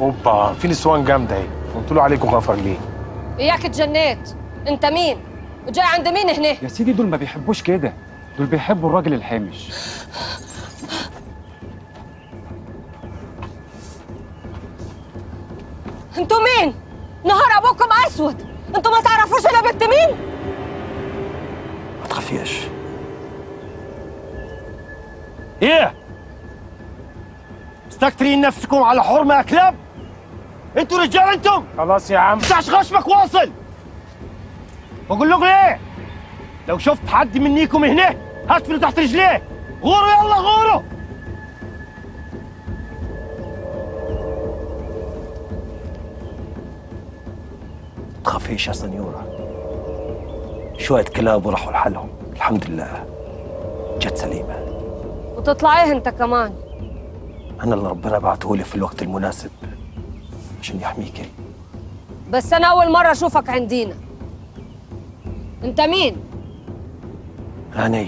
اوبا في نسوان جامده اهي قلت له عليكم غفر ليه اياك اتجنيت انت مين وجاي عند مين هنا يا سيدي دول ما بيحبوش كده دول بيحبوا الراجل الحامش انتوا مين نهار ابوكم اسود انتوا ما تعرفوش انا بنت مين ما تخافيش ايه مستكترين نفسكم على حرمه يا كلاب انتوا رجال انتم خلاص يا عم بتاعش خشمك واصل بقول لكم ايه لو شفت حد منيكم هنا هاتفلوا تحت رجليه غوروا يلا غوروا تخافيش يا سنيورة شوية كلاب وراحوا لحالهم الحمد لله جت سليمة وتطلعيه انت كمان أنا اللي ربنا بعتهولي في الوقت المناسب عشان يحميكي بس انا اول مره اشوفك عندينا انت مين أنا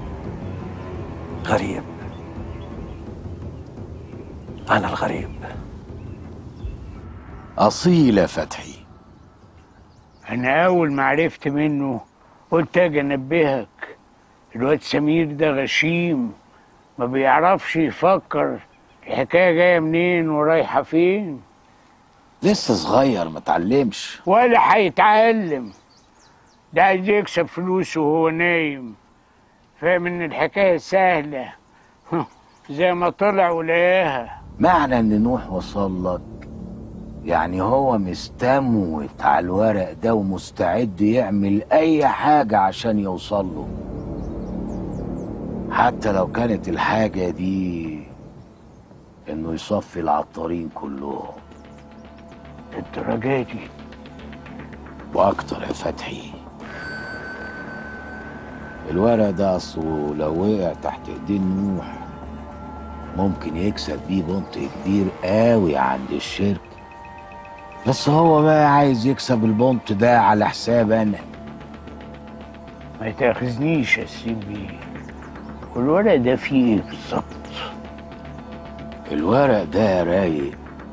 غريب أنا الغريب أصيل يا فتحي انا اول ما عرفت منه قلت اجي انبهك الواد سمير ده غشيم ما بيعرفش يفكر الحكايه جايه منين ورايحه فين لسه صغير ما اتعلمش ولا هيتعلم ده عايز يكسب فلوس وهو نايم فاهم ان الحكايه سهله زي ما طلع ولقاها معنى ان نوح وصل لك يعني هو مستموت على الورق ده ومستعد يعمل اي حاجة عشان يوصل له حتى لو كانت الحاجة دي انه يصفي العطارين كلهم الدرجه دي واكتر يا فتحي الورق ده اصله لو وقع تحت ايدين نوح ممكن يكسب بيه بنط كبير قوي عند الشركة بس هو بقى عايز يكسب البنط ده على حساب انا ما تاخذنيش يا سيدي والورق ده فيه ايه بالظبط الورق ده رايق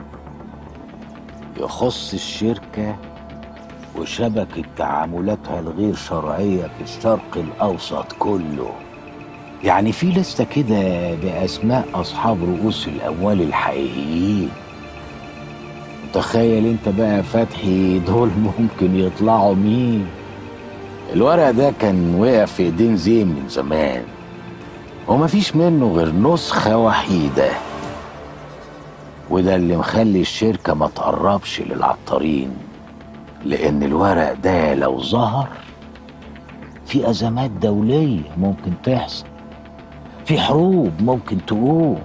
يخص الشركة وشبكة تعاملاتها الغير شرعية في الشرق الأوسط كله يعني في لستة كده بأسماء أصحاب رؤوس الأموال الحقيقيين تخيل انت بقى فتحي دول ممكن يطلعوا مين الورق ده كان وقع في ايدين زين من زمان ومفيش منه غير نسخة وحيدة وده اللي مخلي الشركة ما تقربش للعطارين لأن الورق ده لو ظهر في أزمات دولية ممكن تحصل في حروب ممكن تقوم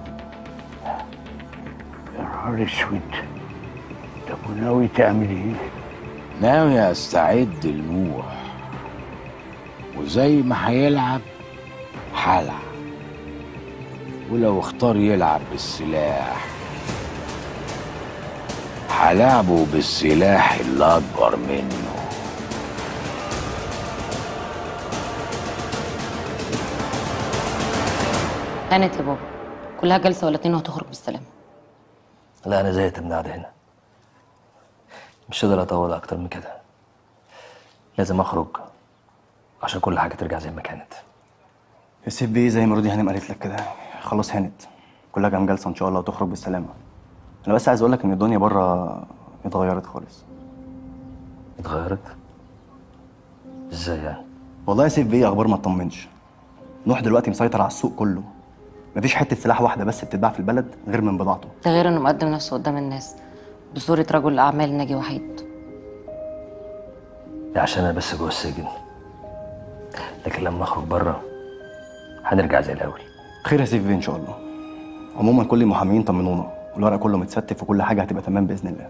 يا نهار اسود طب وناوي تعمل ايه؟ ناوي استعد لنوح وزي ما هيلعب هلعب ولو اختار يلعب بالسلاح هلعبه بالسلاح اللي اكبر منه هانت يا بابا كلها جلسه ولا اتنين وهتخرج بالسلامه لا انا زهقت من القعده هنا مش قادر اطول اكتر من كده لازم اخرج عشان كل حاجه ترجع زي ما كانت يا سيب بيه زي ما رودي هانم قالت لك كده خلاص هانت كلها كام جلسه ان شاء الله وتخرج بالسلامه انا بس عايز اقول لك ان الدنيا بره اتغيرت خالص اتغيرت ازاي يعني والله يا سيف بيه اخبار ما تطمنش نوح دلوقتي مسيطر على السوق كله مفيش حته سلاح واحده بس بتتباع في البلد غير من بضاعته ده غير انه مقدم نفسه قدام الناس بصوره رجل اعمال ناجي وحيد ده عشان انا بس جوه السجن لكن لما اخرج بره هنرجع زي الاول خير يا سيف بيه ان شاء الله عموما كل المحامين طمنونا والورق كله متستف وكل حاجه هتبقى تمام باذن الله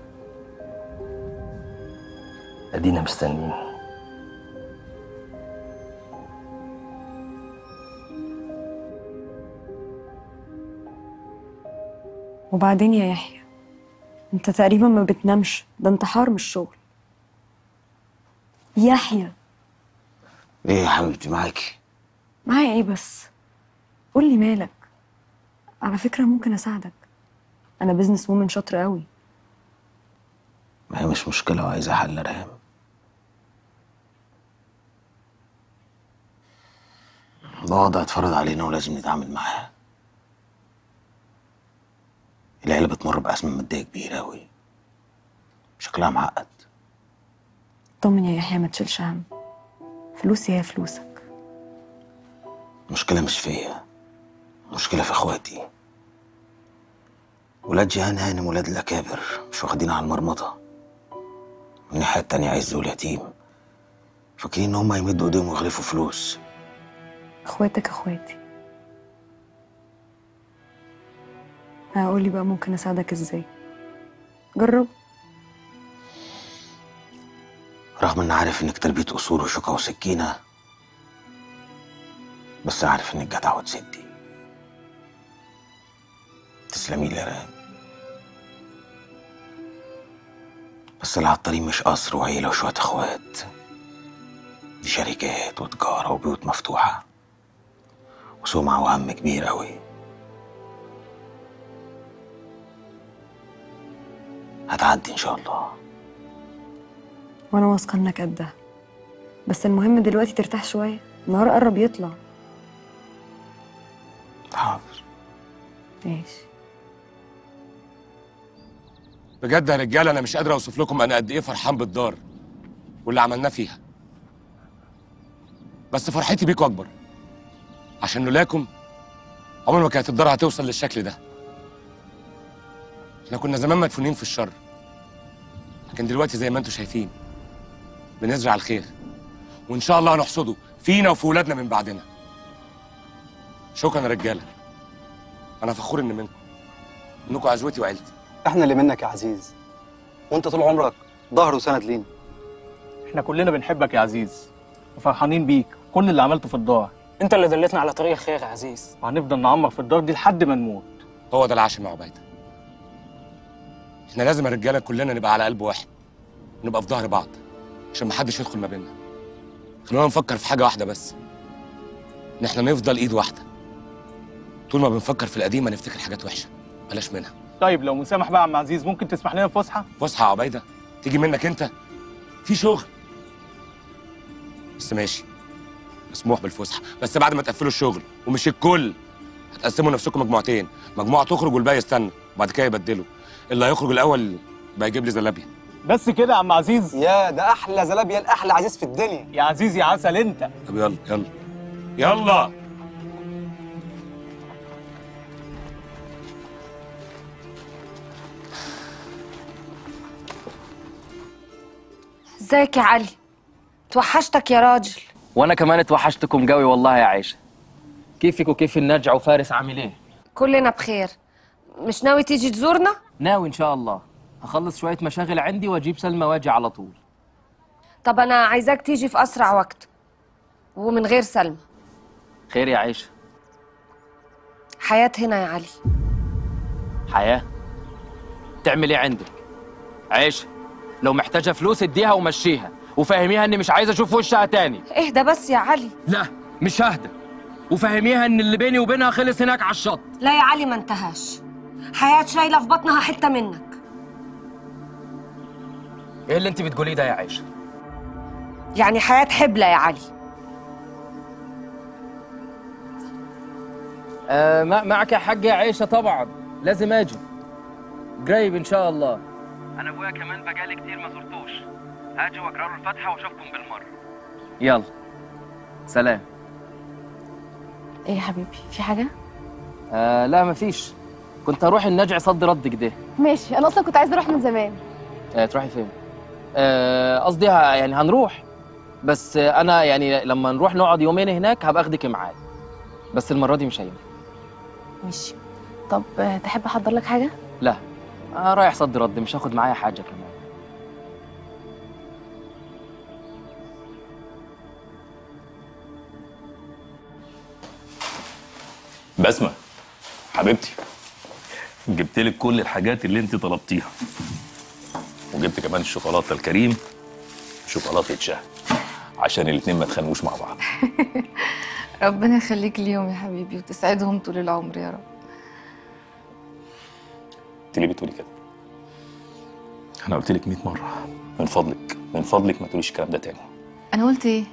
ادينا مستنيين وبعدين يا يحيى انت تقريبا ما بتنامش ده انتحار مش شغل يحيى ايه يا حبيبتي معاكي معايا ايه بس قول لي مالك على فكرة ممكن اساعدك انا بزنس وومن شاطرة قوي ما هي مش مشكلة وعايزة حل رام ده وضع اتفرض علينا ولازم نتعامل معاه العيلة بتمر بأزمة مادية كبيرة أوي شكلها معقد طمن يا يحيى ما تشيلش هم فلوسي هي فلوسك المشكلة مش فيا المشكلة في اخواتي ولاد جيهان هانم ولاد الأكابر مش واخدين على المرمطة من الناحية التانية عزوا اليتيم فاكرين إن هما يمدوا إيديهم ويغلفوا فلوس اخواتك اخواتي هقولي بقى ممكن اساعدك ازاي جرب رغم إن عارف إنك تربية أصول وشوكة وسكينة بس عارف إنك جدع وتسدي تسلمي لي يا رام بس العطارين مش قصر وعيلة وشوية اخوات دي شركات وتجارة وبيوت مفتوحة وسمعة وهم كبير أوي هتعدي إن شاء الله وانا واثقه انك قدها بس المهم دلوقتي ترتاح شويه النهار قرب يطلع حاضر ماشي بجد يا رجاله انا مش قادر اوصف لكم انا قد ايه فرحان بالدار واللي عملناه فيها بس فرحتي بيكوا اكبر عشان لولاكم عمر ما كانت الدار هتوصل للشكل ده احنا كنا زمان مدفونين في الشر لكن دلوقتي زي ما انتم شايفين بنزرع الخير وان شاء الله هنحصده فينا وفي ولادنا من بعدنا شكرا يا رجاله انا فخور ان منكم انكم عزوتي وعيلتي احنا اللي منك يا عزيز وانت طول عمرك ظهر وسند لينا احنا كلنا بنحبك يا عزيز وفرحانين بيك كل اللي عملته في الدار انت اللي دلتنا على طريق الخير يا عزيز وهنفضل نعمر في الدار دي لحد ما نموت هو ده العشم يا عبيده احنا لازم يا رجاله كلنا نبقى على قلب واحد ونبقى في ظهر بعض عشان محدش يدخل ما بيننا خلونا نفكر في حاجه واحده بس ان احنا نفضل ايد واحده طول ما بنفكر في القديم هنفتكر حاجات وحشه بلاش منها طيب لو مسامح بقى يا عم عزيز ممكن تسمح لنا فسحه فسحه يا عبيده تيجي منك انت في شغل بس ماشي مسموح بالفسحه بس بعد ما تقفلوا الشغل ومش الكل هتقسموا نفسكم مجموعتين مجموعه تخرج والباقي يستنى وبعد كده يبدلوا اللي هيخرج الاول بقى يجيب لي زلابيا بس كده يا عم عزيز يا ده احلى زلابيا الاحلى عزيز في الدنيا يا عزيز يا عسل انت طب يلا يلا يلا ازيك يا علي توحشتك يا راجل وانا كمان اتوحشتكم قوي والله يا عيشه كيفك وكيف النرجع وفارس عامل ايه كلنا بخير مش ناوي تيجي تزورنا ناوي ان شاء الله هخلص شويه مشاغل عندي واجيب سلمى واجي على طول طب انا عايزاك تيجي في اسرع وقت ومن غير سلمى خير يا عيشه حياة هنا يا علي حياه تعمل ايه عندك عيشه لو محتاجه فلوس اديها ومشيها وفهميها اني مش عايز اشوف وشها تاني اهدى بس يا علي لا مش ههدى وفهميها ان اللي بيني وبينها خلص هناك على الشط لا يا علي ما انتهاش حياة شايلة في بطنها حتة منك ايه اللي انت بتقوليه ده يا عيشه يعني حياة حبلة يا علي آه ما- معك يا حاج يا عيشه طبعا لازم اجي قريب ان شاء الله انا ابويا كمان بقالي كتير ما زرتوش هاجي واقرا له الفاتحه واشوفكم بالمره يلا سلام ايه يا حبيبي في حاجه آه لا مفيش كنت هروح النجع صد رد كده ماشي انا اصلا كنت عايزه اروح من زمان آه تروحي فين آه، قصدي ه- يعني هنروح بس آه، انا يعني لما نروح نقعد يومين هناك هبقى اخدك معايا بس المره دي مش هينفع ماشي طب آه، تحب احضر لك حاجه لا آه رايح صد رد مش هاخد معايا حاجه كمان بسمة حبيبتي جبت لك كل الحاجات اللي انت طلبتيها وجبت كمان الشوكولاته الكريم شوكولاته شهد عشان الاتنين ما يتخانقوش مع بعض ربنا يخليك ليهم يا حبيبي وتسعدهم طول العمر يا رب انت ليه بتقولي كده انا قلت لك 100 مره من فضلك من فضلك ما تقوليش الكلام ده تاني انا قلت ايه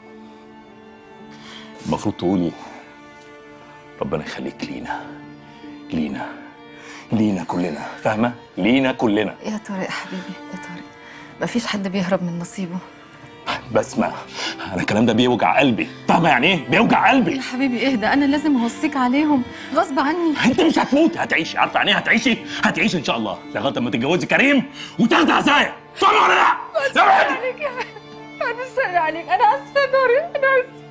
المفروض تقولي ربنا يخليك لينا لينا لينا كلنا فاهمه لينا كلنا يا طارق حبيبي يا طارق مفيش حد بيهرب من نصيبه بسمع انا الكلام ده بيوجع قلبي فاهمه يعني ايه بيوجع قلبي يا حبيبي اهدى انا لازم اوصيك عليهم غصب عني انت مش هتموتي هتعيشي عارفه يعني ايه هتعيشي هتعيشي ان شاء الله لغايه ما تتجوزي كريم وتاخدي عزايا فاهمه ولا لا لا بعدي. عليك يا بعد الشر عليك انا اسفه يا طارق انا اسفه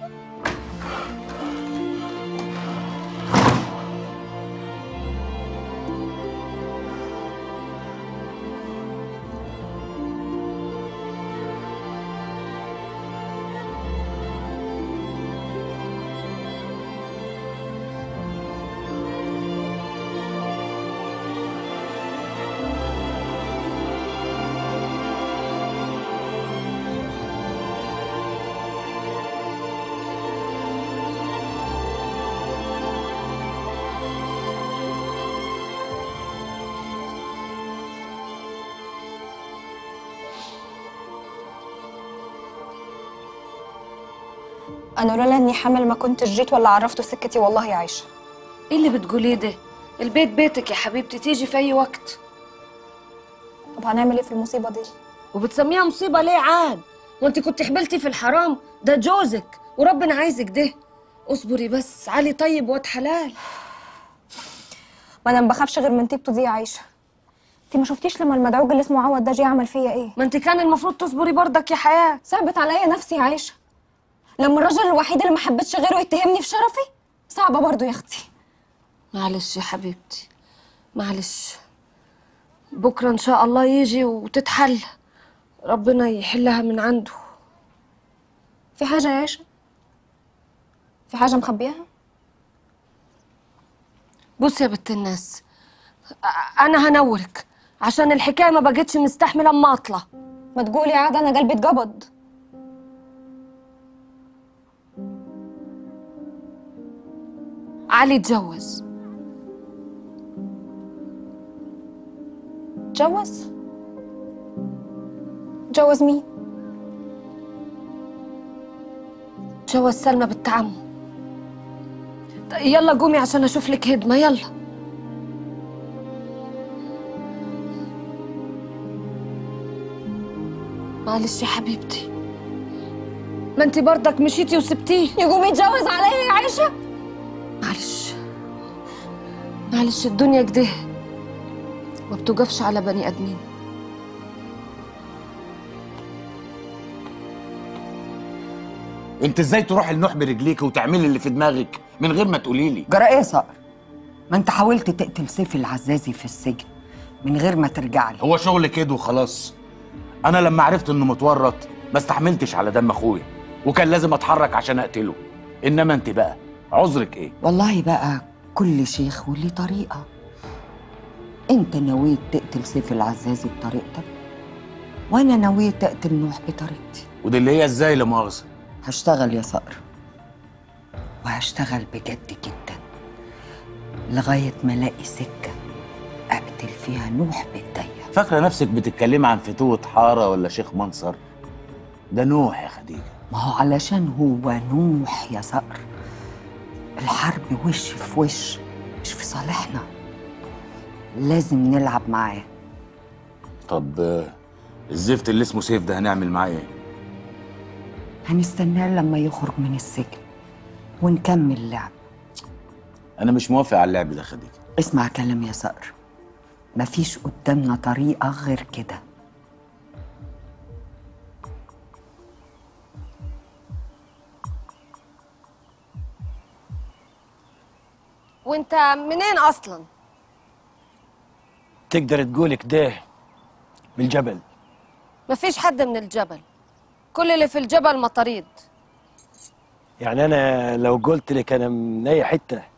انا لولا اني حامل ما كنتش جيت ولا عرفته سكتي والله يا عايشه ايه اللي بتقوليه ده البيت بيتك يا حبيبتي تيجي في اي وقت طب هنعمل ايه في المصيبه دي وبتسميها مصيبه ليه عاد وانت كنت حبلتي في الحرام ده جوزك وربنا عايزك ده اصبري بس علي طيب واد حلال ما انا ما بخافش غير من طيبته دي يا عايشه انت ما شفتيش لما المدعوج اللي اسمه عوض ده جه عمل فيا ايه ما انت كان المفروض تصبري برضك يا حياه صعبت عليا نفسي يا عايشه لما الراجل الوحيد اللي ما حبيتش غيره يتهمني في شرفي صعبه برضو يا اختي معلش يا حبيبتي معلش بكره ان شاء الله يجي وتتحل ربنا يحلها من عنده في حاجه يا عايشه في حاجه مخبياها بصي يا بنت الناس أ- انا هنورك عشان الحكايه ما بقتش مستحمله اما اطلع ما تقولي عاد انا قلبي اتقبض علي اتجوز اتجوز اتجوز مين اتجوز سلمى بنت عمه طيب يلا قومي عشان اشوف لك هدمه يلا معلش يا حبيبتي ما انت برضك مشيتي وسبتيه يقوم يتجوز عليا يا عايشه معلش معلش الدنيا كده ما بتوقفش على بني ادمين انت ازاي تروح النوح برجليك وتعملي اللي في دماغك من غير ما تقولي لي جرى ايه يا صقر ما انت حاولت تقتل سيف العزازي في السجن من غير ما ترجع لي هو شغل كده وخلاص انا لما عرفت انه متورط ما استحملتش على دم اخويا وكان لازم اتحرك عشان اقتله انما انت بقى عذرك ايه والله بقى كل شيخ وليه طريقة انت نويت تقتل سيف العزازي بطريقتك وانا نويت اقتل نوح بطريقتي ودي اللي هي ازاي لا مؤاخذه هشتغل يا صقر وهشتغل بجد جدا لغاية ما الاقي سكة اقتل فيها نوح بالضيق فاكره نفسك بتتكلمي عن فتوة حاره ولا شيخ منصر ده نوح يا خديجه ما هو علشان هو نوح يا صقر الحرب وش في وش مش في صالحنا لازم نلعب معاه طب آه، الزفت اللي اسمه سيف ده هنعمل معاه ايه هنستناه لما يخرج من السجن ونكمل لعب انا مش موافق على اللعب ده خديجه اسمع كلام يا صقر مفيش قدامنا طريقة غير كده وانت منين اصلا تقدر تقول كده من الجبل مفيش حد من الجبل كل اللي في الجبل مطاريد يعني انا لو قلت لك انا من اي حته